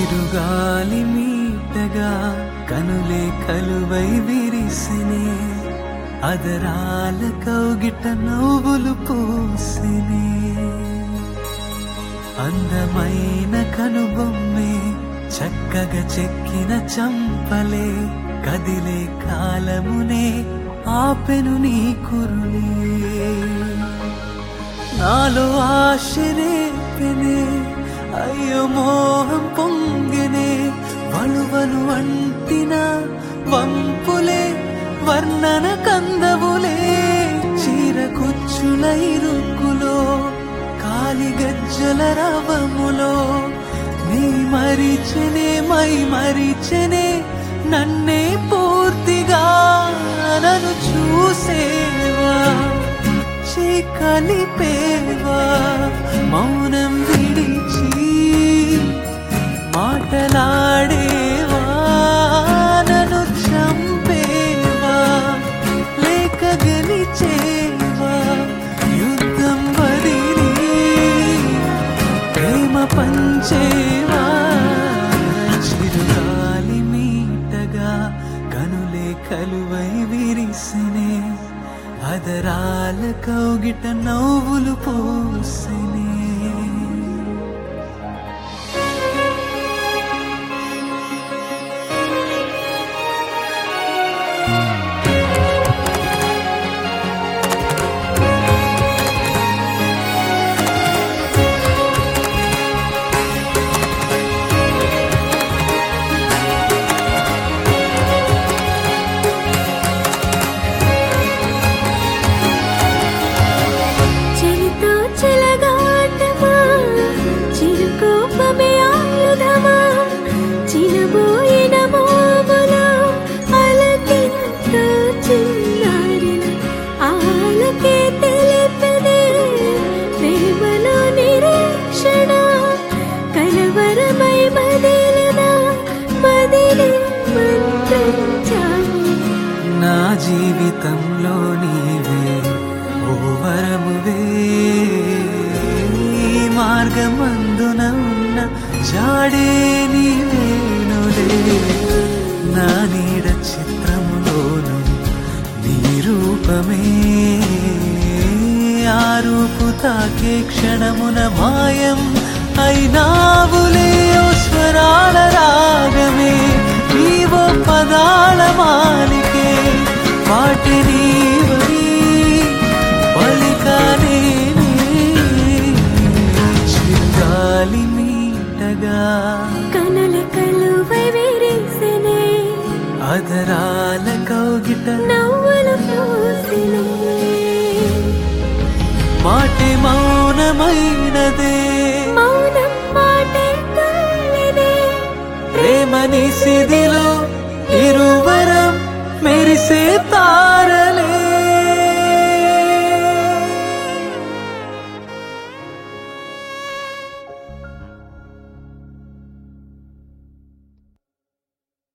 చిరుగాలి మీటగా కనులే కలువై విరిసినే అదరాల కౌగిట నవ్వులు పూసినే అందమైన కనుబొమ్మే చక్కగా చెక్కిన చంపలే కదిలే కాలమునే ఆపెను నీ కురులే నాలో ఆశరేపెనే అయ్యో మోహం పొంగినే వలువలు అంటిన వంపులే వర్ణన కందవులే చీర కుచ్చుల ఇరుక్కులో కాలి గజ్జల రవములో నీ మరిచెనే మై మరిచెనే నన్నే పూర్తిగా నన్ను చూసేవా కలిపేవా మౌనం విడిచి మాటలాడేవా నన్ను చంపేవా లేక గెలిచేవా యుద్ధం వదిలి ప్రేమ పంచేవా చిరుగాలి మీటగా కనులే కలువై విరిసినే అదరాల కౌగిట నవ్వులు పోసినే చలితో చెలగాటమా చిరుకోపమే ఆయుధమా చినబోయిన మోములో అలకింతో చిన్నారిన ఆలకే తెలిపదే ప్రేమలో నిరీక్షణ కలవరమై బదిలిన బదిలే మంత్రించాలి నా జీవితంలో నీవే ఓ వరమువే ఈ మార్గమందున ఉన్న జాడే నీవేనులే నా నీడ చిత్రములోను నీ రూపమే ఆ రూపు తాకే క్షణమున మాయం అయినావులే ఓ స్వరాల రాగమే నీవో పదాల మాలికే వాటి నీవని పలికానే చిరుగాలి మీటగా కనుల కలువై విరిసినే అదరాల కౌగిట నవ్వులు పూసినే మాటి మౌనమైనదే మౌనం మాటే తల్లిదే ప్రేమని సిదిలో ఇరువరం మెరిసే తా